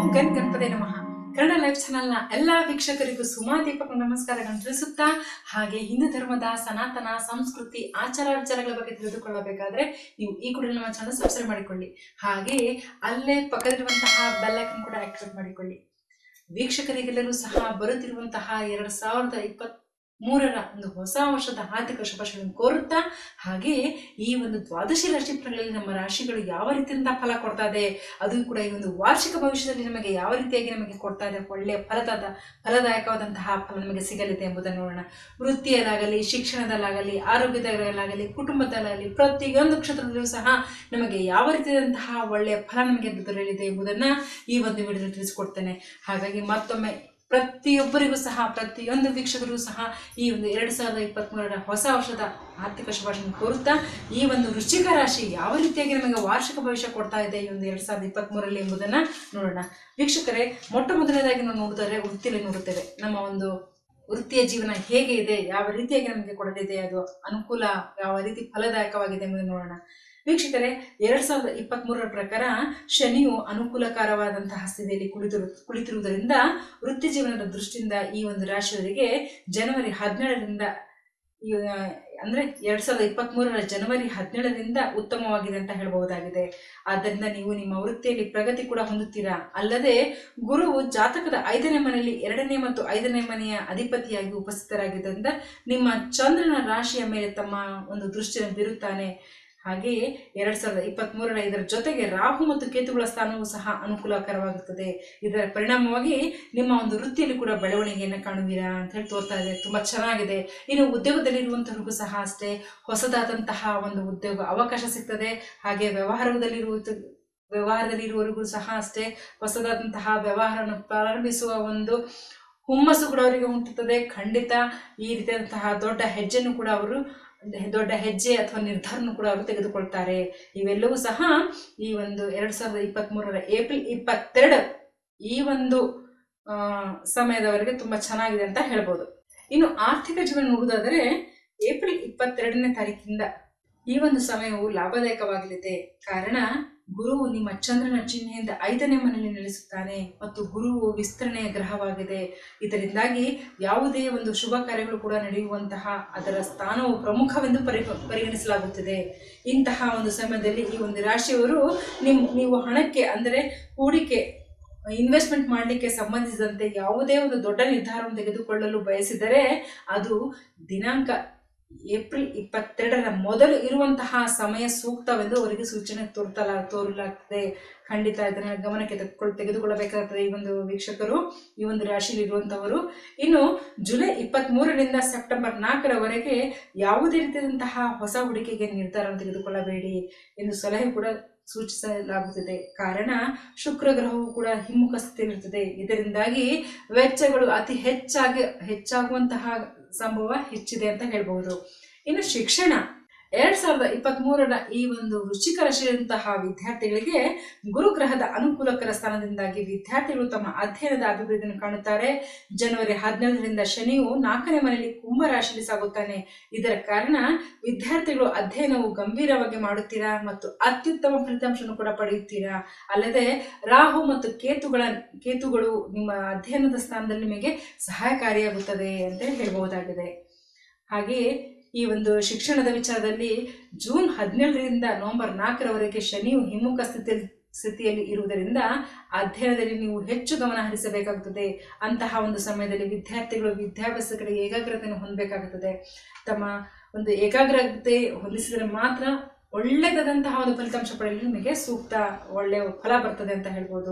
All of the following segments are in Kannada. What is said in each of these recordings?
ಗನ್ ಗಣಪತಿ ನಮಃ ಕನ್ನಡ ಲೈಫ್ ಚಾನೆಲ್ನ ಎಲ್ಲಾ ವೀಕ್ಷಕರಿಗೂ ಸುಮಾ ದೀಪಕ ನಮಸ್ಕಾರಗಳನ್ನು ತಿಳಿಸುತ್ತಾ ಹಾಗೆ ಹಿಂದೂ ಧರ್ಮದ ಸನಾತನ ಸಂಸ್ಕೃತಿ ಆಚಾರ ವಿಚಾರಗಳ ಬಗ್ಗೆ ತಿಳಿದುಕೊಳ್ಳಬೇಕಾದ್ರೆ ನೀವು ಈ ಕೂಡ ನಮ್ಮ ಚಾನಲ್ ಸಬ್ಸ್ಕ್ರೈಬ್ ಮಾಡಿಕೊಳ್ಳಿ ಹಾಗೆ ಅಲ್ಲೇ ಪಕ್ಕದಲ್ಲಿರುವಂತಹ ಬೆಲ್ ಐಕನ್ ಕೂಡ ಆಕ್ಟಿವೇಟ್ ಮಾಡಿಕೊಳ್ಳಿ ವೀಕ್ಷಕರಿಗೆಲ್ಲರೂ ಸಹ ಬರುತ್ತಿರುವಂತಹ ಎರಡ್ ಸಾವಿರದ ಇಪ್ಪತ್ತ್ ಮೂರರ ಒಂದು ಹೊಸ ವರ್ಷದ ಆರ್ಥಿಕ ಶುಭಾಶಯಗಳನ್ನು ಕೋರುತ್ತಾ ಹಾಗೆ ಈ ಒಂದು ದ್ವಾದಶಿ ರಾಶಿ ಫಲಗಳಲ್ಲಿ ನಮ್ಮ ರಾಶಿಗಳು ಯಾವ ರೀತಿಯಿಂದ ಫಲ ಕೊಡ್ತಾ ಇದೆ ಅದು ಕೂಡ ಈ ಒಂದು ವಾರ್ಷಿಕ ಭವಿಷ್ಯದಲ್ಲಿ ನಮಗೆ ಯಾವ ರೀತಿಯಾಗಿ ನಮಗೆ ಕೊಡ್ತಾ ಇದೆ ಒಳ್ಳೆಯ ಫಲದಾದ ಫಲದಾಯಕವಾದಂತಹ ಫಲ ನಮಗೆ ಸಿಗಲಿದೆ ಎಂಬುದನ್ನು ನೋಡೋಣ ವೃತ್ತಿಯಲ್ಲಾಗಲಿ ಶಿಕ್ಷಣದಲ್ಲಾಗಲಿ ಆರೋಗ್ಯದಲ್ಲಾಗಲಿ ಕುಟುಂಬದಲ್ಲಾಗಲಿ ಪ್ರತಿಯೊಂದು ಕ್ಷೇತ್ರದಲ್ಲೂ ಸಹ ನಮಗೆ ಯಾವ ರೀತಿಯಾದಂತಹ ಒಳ್ಳೆಯ ಫಲ ನಮಗೆ ದೊರೆಯಲಿದೆ ಎಂಬುದನ್ನು ಈ ಒಂದು ವಿಡಿಯೋದಲ್ಲಿ ತಿಳಿಸಿಕೊಡ್ತೇನೆ ಹಾಗಾಗಿ ಮತ್ತೊಮ್ಮೆ ಪ್ರತಿಯೊಬ್ಬರಿಗೂ ಸಹ ಪ್ರತಿಯೊಂದು ವೀಕ್ಷಕರಿಗೂ ಸಹ ಈ ಒಂದು ಎರಡು ಸಾವಿರದ ಇಪ್ಪತ್ತ್ಮೂರರ ಹೊಸ ವರ್ಷದ ಆರ್ಥಿಕ ಶುಭಾಶಯ ಕೋರುತ್ತಾ ಈ ಒಂದು ವೃಶ್ಚಿಕ ರಾಶಿ ಯಾವ ರೀತಿಯಾಗಿ ನಮಗೆ ವಾರ್ಷಿಕ ಭವಿಷ್ಯ ಕೊಡ್ತಾ ಇದೆ ಈ ಒಂದು ಎರಡು ಸಾವಿರದ ಇಪ್ಪತ್ತ್ಮೂರರಲ್ಲಿ ಎಂಬುದನ್ನು ನೋಡೋಣ ವೀಕ್ಷಕರೇ ಮೊಟ್ಟ ಮೊದಲನೇದಾಗಿ ನಾವು ನೋಡಿದರೆ ವೃತ್ತಿಯಲ್ಲಿ ನೋಡುತ್ತೇವೆ ನಮ್ಮ ಒಂದು ವೃತ್ತಿಯ ಜೀವನ ಹೇಗೆ ಇದೆ ಯಾವ ರೀತಿಯಾಗಿ ನಮಗೆ ಕೊಡಲಿದೆ ಅದು ಅನುಕೂಲ ಯಾವ ರೀತಿ ಫಲದಾಯಕವಾಗಿದೆ ಎಂಬುದನ್ನು ನೋಡೋಣ ವೀಕ್ಷಕರೇ ಎರಡ್ ಸಾವಿರದ ಇಪ್ಪತ್ತ್ ಮೂರರ ಪ್ರಕಾರ ಶನಿಯು ಅನುಕೂಲಕರವಾದಂತಹ ಸ್ಥಿತಿಯಲ್ಲಿ ಕುಳಿತಿರು ಕುಳಿತಿರುವುದರಿಂದ ವೃತ್ತಿ ಜೀವನದ ದೃಷ್ಟಿಯಿಂದ ಈ ಒಂದು ರಾಶಿಯವರಿಗೆ ಜನವರಿ ಹದಿನೇಳರಿಂದ ಈ, ಆ, ಅಂದ್ರೆ ಎರಡ್ ಸಾವಿರದ ಇಪ್ಪತ್ತ್ ಮೂರರ ಜನವರಿ ಹದಿನೇಳರಿಂದ ಉತ್ತಮವಾಗಿದೆ ಅಂತ ಹೇಳಬಹುದಾಗಿದೆ ಆದ್ದರಿಂದ ನೀವು ನಿಮ್ಮ ವೃತ್ತಿಯಲ್ಲಿ ಪ್ರಗತಿ ಕೂಡ ಹೊಂದುತ್ತೀರಾ ಅಲ್ಲದೆ ಗುರುವು ಜಾತಕದ ಐದನೇ ಮನೆಯಲ್ಲಿ ಎರಡನೇ ಮತ್ತು ಐದನೇ ಮನೆಯ ಅಧಿಪತಿಯಾಗಿ ಉಪಸ್ಥಿತರಾಗಿದ್ದರಿಂದ ನಿಮ್ಮ ಚಂದ್ರನ ರಾಶಿಯ ಮೇಲೆ ತಮ್ಮ ಒಂದು ದೃಷ್ಟಿಯನ್ನು ಬೀರುತ್ತಾನೆ ಹಾಗೆಯೇ ಎರಡ್ ಸಾವಿರದ ಇಪ್ಪತ್ತ್ ಮೂರರ ಇದರ ಜೊತೆಗೆ ರಾಹು ಮತ್ತು ಕೇತುಗಳ ಸ್ಥಾನವೂ ಸಹ ಅನುಕೂಲಕರವಾಗುತ್ತದೆ ಇದರ ಪರಿಣಾಮವಾಗಿ ನಿಮ್ಮ ಒಂದು ವೃತ್ತಿಯಲ್ಲಿ ಕೂಡ ಬೆಳವಣಿಗೆಯನ್ನು ಕಾಣುವಿರಾ ಅಂತ ಹೇಳಿ ತೋರ್ತಾ ಇದೆ ತುಂಬಾ ಚೆನ್ನಾಗಿದೆ ಇನ್ನು ಉದ್ಯೋಗದಲ್ಲಿರುವಂತವ್ರಿಗೂ ಸಹ ಅಷ್ಟೇ ಹೊಸದಾದಂತಹ ಒಂದು ಉದ್ಯೋಗ ಅವಕಾಶ ಸಿಗ್ತದೆ ಹಾಗೆ ವ್ಯವಹಾರದಲ್ಲಿರುವ ವ್ಯವಹಾರದಲ್ಲಿರುವವರಿಗೂ ಸಹ ಅಷ್ಟೇ ಹೊಸದಾದಂತಹ ವ್ಯವಹಾರವನ್ನು ಪ್ರಾರಂಭಿಸುವ ಒಂದು ಹುಮ್ಮಸ್ಸು ಕೂಡ ಅವರಿಗೆ ಉಂಟುತ್ತದೆ ಖಂಡಿತ ಈ ರೀತಿಯಾದಂತಹ ದೊಡ್ಡ ಹೆಜ್ಜೆಯನ್ನು ಕೂಡ ಅವರು ದೊಡ್ಡ ಹೆಜ್ಜೆ ಅಥವಾ ನಿರ್ಧಾರವನ್ನು ಕೂಡ ಅವರು ತೆಗೆದುಕೊಳ್ತಾರೆ ಇವೆಲ್ಲವೂ ಸಹ ಈ ಒಂದು ಎರಡ್ ಸಾವಿರದ ಇಪ್ಪತ್ತ್ ಮೂರರ ಏಪ್ರಿಲ್ ಇಪ್ಪತ್ತೆರಡು ಈ ಒಂದು ಆ, ಸಮಯದವರೆಗೆ ತುಂಬಾ ಚೆನ್ನಾಗಿದೆ ಅಂತ ಹೇಳ್ಬೋದು ಇನ್ನು ಆರ್ಥಿಕ ಜೀವನ ನೋಡುವುದಾದರೆ ಏಪ್ರಿಲ್ ಇಪ್ಪತ್ತೆರಡನೇ ತಾರೀಕಿಂದ ಈ ಒಂದು ಸಮಯವು ಲಾಭದಾಯಕವಾಗಲಿದೆ ಕಾರಣ ಗುರುವು ನಿಮ್ಮ ಚಂದ್ರನ ಚಿಹ್ನೆಯಿಂದ ಐದನೇ ಮನೆಯಲ್ಲಿ ನೆಲೆಸುತ್ತಾನೆ ಮತ್ತು ಗುರುವು ವಿಸ್ತರಣೆಯ ಗ್ರಹವಾಗಿದೆ ಇದರಿಂದಾಗಿ ಯಾವುದೇ ಒಂದು ಶುಭ ಕಾರ್ಯಗಳು ಕೂಡ ನಡೆಯುವಂತಹ ಅದರ ಸ್ಥಾನವು ಪ್ರಮುಖವೆಂದು ಪರಿ ಪರಿಗಣಿಸಲಾಗುತ್ತದೆ ಇಂತಹ ಒಂದು ಸಮಯದಲ್ಲಿ ಈ ಒಂದು ರಾಶಿಯವರು ನಿಮ್ ನೀವು ಹಣಕ್ಕೆ ಅಂದರೆ ಹೂಡಿಕೆ ಇನ್ವೆಸ್ಟ್ಮೆಂಟ್ ಮಾಡಲಿಕ್ಕೆ ಸಂಬಂಧಿಸಿದಂತೆ ಯಾವುದೇ ಒಂದು ದೊಡ್ಡ ನಿರ್ಧಾರವನ್ನು ತೆಗೆದುಕೊಳ್ಳಲು ಬಯಸಿದರೆ ಅದು ದಿನಾಂಕ ಏಪ್ರಿಲ್ ಇಪ್ಪತ್ತೆರಡರ ಮೊದಲು ಇರುವಂತಹ ಸಮಯ ಸೂಕ್ತವೆಂದು ಅವರಿಗೆ ಸೂಚನೆ ತೋರ್ತಲ ತೋರಲಾಗ್ತದೆ ಖಂಡಿತ ಇದನ್ನು ಗಮನಕ್ಕೆ ತೆಗೆದುಕೊಳ್ಳ ತೆಗೆದುಕೊಳ್ಳಬೇಕಾಗ್ತದೆ ಈ ಒಂದು ವೀಕ್ಷಕರು ಈ ಒಂದು ರಾಶಿಯಲ್ಲಿ ಇರುವಂತವರು ಇನ್ನು ಜುಲೈ ಇಪ್ಪತ್ತ್ ಮೂರರಿಂದ ಸೆಪ್ಟೆಂಬರ್ ನಾಲ್ಕರವರೆಗೆ ಯಾವುದೇ ರೀತಿಯಾದಂತಹ ಹೊಸ ಹೂಡಿಕೆಗೆ ನಿರ್ಧಾರವನ್ನು ತೆಗೆದುಕೊಳ್ಳಬೇಡಿ ಎಂದು ಸಲಹೆ ಕೂಡ ಸೂಚಿಸಲಾಗುತ್ತದೆ ಕಾರಣ ಶುಕ್ರ ಗ್ರಹವು ಕೂಡ ಹಿಮ್ಮುಖ ಸ್ಥಿತಿಯಲ್ಲಿರುತ್ತದೆ ಇದರಿಂದಾಗಿ ವೆಚ್ಚಗಳು ಅತಿ ಹೆಚ್ಚಾಗಿ ಹೆಚ್ಚಾಗುವಂತಹ ಸಂಭವ ಹೆಚ್ಚಿದೆ ಅಂತ ಹೇಳ್ಬಹುದು ಇನ್ನು ಶಿಕ್ಷಣ ಎರಡ್ ಸಾವಿರದ ಇಪ್ಪತ್ತ್ ಮೂರರ ಈ ಒಂದು ವೃಶ್ಚಿಕ ರಾಶಿಯಂತಹ ವಿದ್ಯಾರ್ಥಿಗಳಿಗೆ ಗುರುಗ್ರಹದ ಅನುಕೂಲಕರ ಸ್ಥಾನದಿಂದಾಗಿ ವಿದ್ಯಾರ್ಥಿಗಳು ತಮ್ಮ ಅಧ್ಯಯನದ ಅಭಿವೃದ್ಧಿಯನ್ನು ಕಾಣುತ್ತಾರೆ ಜನವರಿ ಹದಿನೇಳರಿಂದ ಶನಿಯು ನಾಲ್ಕನೇ ಮನೆಯಲ್ಲಿ ಕುಂಭ ರಾಶಿಯಲ್ಲಿ ಸಾಗುತ್ತಾನೆ ಇದರ ಕಾರಣ ವಿದ್ಯಾರ್ಥಿಗಳು ಅಧ್ಯಯನವು ಗಂಭೀರವಾಗಿ ಮಾಡುತ್ತೀರಾ ಮತ್ತು ಅತ್ಯುತ್ತಮ ಫಲಿತಾಂಶವನ್ನು ಕೂಡ ಪಡೆಯುತ್ತೀರಾ ಅಲ್ಲದೆ ರಾಹು ಮತ್ತು ಕೇತುಗಳ ಕೇತುಗಳು ನಿಮ್ಮ ಅಧ್ಯಯನದ ಸ್ಥಾನದಲ್ಲಿ ನಿಮಗೆ ಸಹಾಯಕಾರಿಯಾಗುತ್ತದೆ ಅಂತ ಹೇಳಬಹುದಾಗಿದೆ ಹಾಗೆಯೇ ಈ ಒಂದು ಶಿಕ್ಷಣದ ವಿಚಾರದಲ್ಲಿ ಜೂನ್ ಹದಿನೇಳರಿಂದ ನವೆಂಬರ್ ನಾಲ್ಕರವರೆಗೆ ಶನಿಯು ಹಿಮ್ಮುಖ ಸ್ಥಿತಿ ಸ್ಥಿತಿಯಲ್ಲಿ ಇರುವುದರಿಂದ ಅಧ್ಯಯನದಲ್ಲಿ ನೀವು ಹೆಚ್ಚು ಗಮನ ಹರಿಸಬೇಕಾಗುತ್ತದೆ ಅಂತಹ ಒಂದು ಸಮಯದಲ್ಲಿ ವಿದ್ಯಾರ್ಥಿಗಳು ವಿದ್ಯಾಭ್ಯಾಸದ ಕಡೆ ಏಕಾಗ್ರತೆಯನ್ನು ಹೊಂದಬೇಕಾಗುತ್ತದೆ ತಮ್ಮ ಒಂದು ಏಕಾಗ್ರತೆ ಹೊಂದಿಸಿದರೆ ಮಾತ್ರ ಒಳ್ಳೆಯದಾದಂತಹ ಒಂದು ಫಲಿತಾಂಶ ಪಡೆಯಲು ನಿಮಗೆ ಸೂಕ್ತ ಒಳ್ಳೆಯ ಫಲ ಬರ್ತದೆ ಅಂತ ಹೇಳ್ಬೋದು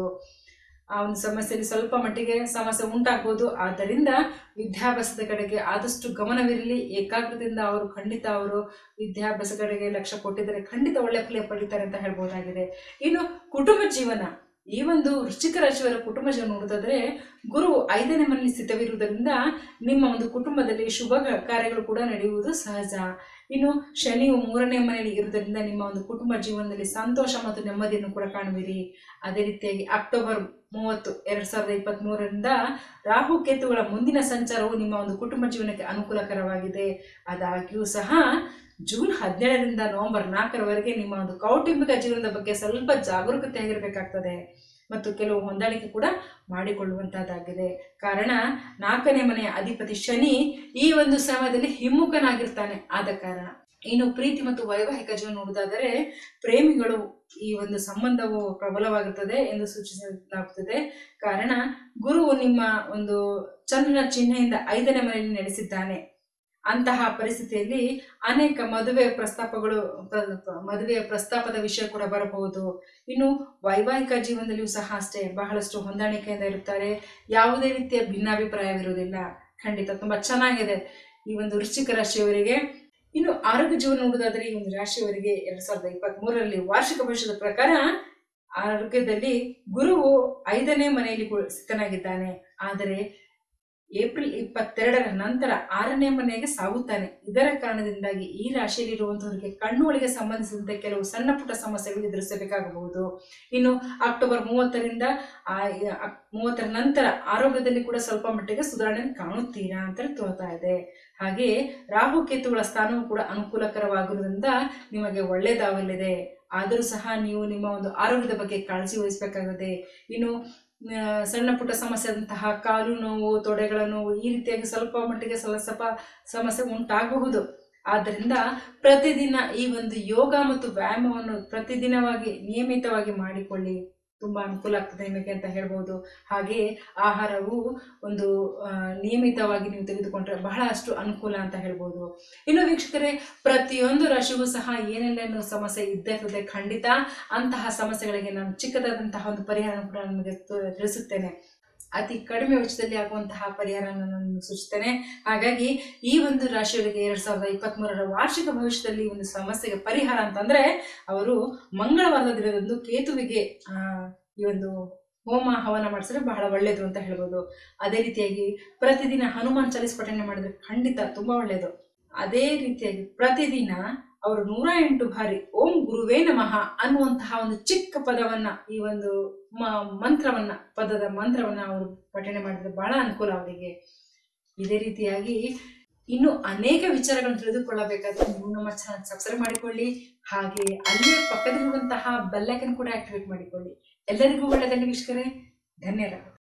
ಆ ಒಂದು ಸಮಸ್ಯೆಯಲ್ಲಿ ಸ್ವಲ್ಪ ಮಟ್ಟಿಗೆ ಸಮಸ್ಯೆ ಉಂಟಾಗ್ಬೋದು ಆದ್ದರಿಂದ ವಿದ್ಯಾಭ್ಯಾಸದ ಕಡೆಗೆ ಆದಷ್ಟು ಗಮನವಿರಲಿ ಏಕಾಗ್ರತೆಯಿಂದ ಅವರು ಖಂಡಿತ ಅವರು ವಿದ್ಯಾಭ್ಯಾಸ ಕಡೆಗೆ ಲಕ್ಷ್ಯ ಕೊಟ್ಟಿದ್ದಾರೆ ಖಂಡಿತ ಒಳ್ಳೆ ಫಲ ಪಡಿತಾರೆ ಅಂತ ಹೇಳ್ಬೋದಾಗಿದೆ ಇನ್ನು ಕುಟುಂಬ ಜೀವನ ಈ ಒಂದು ವೃಶ್ಚಿಕ ರಾಶಿಯವರ ಕುಟುಂಬ ಜೀವನ ನೋಡೋದಾದ್ರೆ ಗುರು ಐದನೇ ಮನೆಯಲ್ಲಿ ಸ್ಥಿತವಿರುವುದರಿಂದ ನಿಮ್ಮ ಒಂದು ಕುಟುಂಬದಲ್ಲಿ ಶುಭ ಕಾರ್ಯಗಳು ಕೂಡ ನಡೆಯುವುದು ಸಹಜ ಇನ್ನು ಶನಿಯು ಮೂರನೇ ಮನೆಯಲ್ಲಿ ಇರುವುದರಿಂದ ನಿಮ್ಮ ಒಂದು ಕುಟುಂಬ ಜೀವನದಲ್ಲಿ ಸಂತೋಷ ಮತ್ತು ನೆಮ್ಮದಿಯನ್ನು ಕೂಡ ಕಾಣುವಿರಿ ಅದೇ ರೀತಿಯಾಗಿ ಅಕ್ಟೋಬರ್ ಮೂವತ್ತು ಎರಡ್ ಸಾವಿರದ ಇಪ್ಪತ್ತ್ ಮೂರರಿಂದ ರಾಹು ಕೇತುಗಳ ಮುಂದಿನ ಸಂಚಾರವು ನಿಮ್ಮ ಒಂದು ಕುಟುಂಬ ಜೀವನಕ್ಕೆ ಅನುಕೂಲಕರವಾಗಿದೆ ಆದಾಗ್ಯೂ ಸಹ ಜೂನ್ ಹದಿನೇಳರಿಂದ ನವೆಂಬರ್ ನಾಲ್ಕರವರೆಗೆ ನಿಮ್ಮ ಒಂದು ಕೌಟುಂಬಿಕ ಜೀವನದ ಬಗ್ಗೆ ಸ್ವಲ್ಪ ಜಾಗರೂಕತೆ ಆಗಿರಬೇಕಾಗ್ತದೆ ಮತ್ತು ಕೆಲವು ಹೊಂದಾಣಿಕೆ ಕೂಡ ಮಾಡಿಕೊಳ್ಳುವಂತಹದ್ದಾಗಿದೆ ಕಾರಣ ನಾಲ್ಕನೇ ಮನೆಯ ಅಧಿಪತಿ ಶನಿ ಈ ಒಂದು ಸಮಯದಲ್ಲಿ ಹಿಮ್ಮುಖನಾಗಿರ್ತಾನೆ ಆದ ಕಾರಣ ಇನ್ನು ಪ್ರೀತಿ ಮತ್ತು ವೈವಾಹಿಕ ಜೀವನ ನೋಡುವುದಾದರೆ ಪ್ರೇಮಿಗಳು ಈ ಒಂದು ಸಂಬಂಧವು ಪ್ರಬಲವಾಗಿರುತ್ತದೆ ಎಂದು ಸೂಚಿಸಲಾಗುತ್ತದೆ ಕಾರಣ ಗುರುವು ನಿಮ್ಮ ಒಂದು ಚಂದ್ರನ ಚಿಹ್ನೆಯಿಂದ ಐದನೇ ಮನೆಯಲ್ಲಿ ನೆಲೆಸಿದ್ದಾನೆ ಅಂತಹ ಪರಿಸ್ಥಿತಿಯಲ್ಲಿ ಅನೇಕ ಮದುವೆ ಪ್ರಸ್ತಾಪಗಳು ಪ್ರ- ಪ್ರ- ಮದುವೆಯ ಪ್ರಸ್ತಾಪದ ವಿಷಯ ಕೂಡ ಬರಬಹುದು ಇನ್ನು ವೈವಾಹಿಕ ಜೀವನದಲ್ಲಿಯೂ ಸಹ ಅಷ್ಟೇ ಬಹಳಷ್ಟು ಹೊಂದಾಣಿಕೆಯಿಂದ ಇರುತ್ತಾರೆ ಯಾವುದೇ ರೀತಿಯ ಭಿನ್ನಾಭಿಪ್ರಾಯವಿರುವುದಿಲ್ಲ ಖಂಡಿತ ತುಂಬಾ ಚೆನ್ನಾಗಿದೆ ಈ ಒಂದು ವೃಶ್ಚಿಕ ರಾಶಿಯವರಿಗೆ ಇನ್ನು ಆರೋಗ್ಯ ಜೀವನ ನೋಡುವುದಾದರೆ ಈ ಒಂದು ರಾಶಿಯವರಿಗೆ ಎರಡ್ ಸಾವಿರದ ಇಪ್ಪತ್ತ್ ಮೂರರಲ್ಲಿ ವಾರ್ಷಿಕ ಭವಿಷ್ಯದ ಪ್ರಕಾರ ಆರೋಗ್ಯದಲ್ಲಿ ಗುರುವು ಐದನೇ ಮನೆಯಲ್ಲಿ ಕು- ಸ್ಥಿತನಾಗಿದ್ದಾನೆ ಆದರೆ ಏಪ್ರಿಲ್ ಇಪ್ಪತ್ತೆರಡರ ನಂತರ ಆರನೇ ಮನೆಗೆ ಸಾಗುತ್ತಾನೆ ಇದರ ಕಾರಣದಿಂದಾಗಿ ಈ ರಾಶಿಯಲ್ಲಿರುವಂತಹವರಿಗೆ ಕಣ್ಣುಗಳಿಗೆ ಸಂಬಂಧಿಸಿದಂತೆ ಕೆಲವು ಸಣ್ಣ ಪುಟ್ಟ ಸಮಸ್ಯೆಗಳು ಎದುರಿಸಬೇಕಾಗಬಹುದು ಇನ್ನು ಅಕ್ಟೋಬರ್ ಮೂವತ್ತರಿಂದ ಆ ಅಕ್- ಮೂವತ್ತರ ನಂತರ ಆರೋಗ್ಯದಲ್ಲಿ ಕೂಡ ಸ್ವಲ್ಪ ಮಟ್ಟಿಗೆ ಸುಧಾರಣೆ ಕಾಣುತ್ತೀರಾ ಅಂತ ತೋರ್ತಾ ಇದೆ ಹಾಗೆಯೇ ರಾಹು ಕೇತುಗಳ ಸ್ಥಾನವು ಕೂಡ ಅನುಕೂಲಕರವಾಗಿರುವುದರಿಂದ ನಿಮಗೆ ಒಳ್ಳೆಯದಾಗಲಿದೆ ಆದರೂ ಸಹ ನೀವು ನಿಮ್ಮ ಒಂದು ಆರೋಗ್ಯದ ಬಗ್ಗೆ ಕಾಳಜಿ ವಹಿಸಬೇಕಾಗಿದೆ ಇನ್ನು ಆ, ಸಣ್ಣ ಪುಟ್ಟ ಸಮಸ್ಯೆ ಆದಂತಹ ಕಾಲು ನೋವು ತೊಡೆಗಳ ನೋವು ಈ ರೀತಿಯಾಗಿ ಸ್ವಲ್ಪ ಮಟ್ಟಿಗೆ ಸ್ವಲ್ಪ ಸ್ವಲ್ಪ ಸಮಸ್ಯೆ ಉಂಟಾಗಬಹುದು ಆದ್ದರಿಂದ ಪ್ರತಿದಿನ ಈ ಒಂದು ಯೋಗ ಮತ್ತು ವ್ಯಾಯಾಮವನ್ನು ಪ್ರತಿದಿನವಾಗಿ ನಿಯಮಿತವಾಗಿ ಮಾಡಿಕೊಳ್ಳಿ ತುಂಬಾ ಅನುಕೂಲ ಆಗ್ತದೆ ನಿಮಗೆ ಅಂತ ಹೇಳ್ಬೋದು ಹಾಗೆಯೇ ಆಹಾರವು ಒಂದು ಆ, ನಿಯಮಿತವಾಗಿ ನೀವು ತೆಗೆದುಕೊಂಡ್ರೆ ಬಹಳಷ್ಟು ಅನುಕೂಲ ಅಂತ ಹೇಳ್ಬೋದು ಇನ್ನು ವೀಕ್ಷಕರೇ ಪ್ರತಿಯೊಂದು ರಾಶಿಗೂ ಸಹ ಏನೆಲ್ಲ ಸಮಸ್ಯೆ ಇದ್ದೇ ಇರ್ತದೆ ಖಂಡಿತ ಅಂತಹ ಸಮಸ್ಯೆಗಳಿಗೆ ನಾನು ಚಿಕ್ಕದಾದಂತಹ ಒಂದು ಪರಿಹಾರ ಕೂಡ ನಿಮಗೆ ತೋ- ತಿಳಿಸುತ್ತೇನೆ ಅತಿ ಕಡಿಮೆ ವೆಚ್ಚದಲ್ಲಿ ಆಗುವಂತಹ ಪರಿಹಾರ ನಾನು ನಿಮಗೆ ಸೂಚಿಸ್ತೇನೆ ಹಾಗಾಗಿ ಈ ಒಂದು ರಾಶಿಯವರಿಗೆ ಎರಡ್ ಸಾವಿರದ ಇಪ್ಪತ್ತ್ ಮೂರರ ವಾರ್ಷಿಕ ಭವಿಷ್ಯದಲ್ಲಿ ಈ ಒಂದು ಸಮಸ್ಯೆಗೆ ಪರಿಹಾರ ಅಂತಂದ್ರೆ ಅವರು ಮಂಗಳವಾರದ ದಿನದಂದು ಕೇತುವಿಗೆ ಆ, ಈ ಒಂದು ಹೋಮ ಹವನ ಮಾಡಿಸಿದ್ರೆ ಬಹಳ ಒಳ್ಳೆಯದು ಅಂತ ಹೇಳ್ಬೋದು ಅದೇ ರೀತಿಯಾಗಿ ಪ್ರತಿದಿನ ಹನುಮಾನ್ ಚಾಲಿಸ್ ಪಠಣೆ ಮಾಡಿದ್ರೆ ಖಂಡಿತ ತುಂಬಾ ಒಳ್ಳೆಯದು ಅದೇ ರೀತಿಯಾಗಿ ಪ್ರತಿದಿನ ಅವರು ನೂರ ಎಂಟು ಬಾರಿ ಓಂ ಗುರುವೇ ನಮಃ ಅನ್ನುವಂತಹ ಒಂದು ಚಿಕ್ಕ ಪದವನ್ನ ಈ ಒಂದು ಮ- ಮಂತ್ರವನ್ನ ಪದದ ಮಂತ್ರವನ್ನ ಅವರು ಪಠಣೆ ಮಾಡಿದ್ರೆ ಬಹಳ ಅನುಕೂಲ ಅವರಿಗೆ ಇದೇ ರೀತಿಯಾಗಿ ಇನ್ನು ಅನೇಕ ವಿಚಾರಗಳನ್ನು ತಿಳಿದುಕೊಳ್ಳಬೇಕಾದ್ರೆ ನೀವು ನಮ್ಮ ಚಾನಲ್ ಸಬ್ಸ್ಕ್ರೈಬ್ ಮಾಡಿಕೊಳ್ಳಿ ಹಾಗೆ ಅಲ್ಲೇ ಪಕ್ಕದಲ್ಲಿರುವಂತಹ ಬೆಲ್ಲೈಕನ್ ಕೂಡ ಆಕ್ಟಿವೇಟ್ ಮಾಡಿಕೊಳ್ಳಿ ಎಲ್ಲರಿಗೂ ಒಳ್ಳೆಯದಲ್ಲಿ ವೀಕ್ಷಕರೇ ಧನ್ಯವಾದ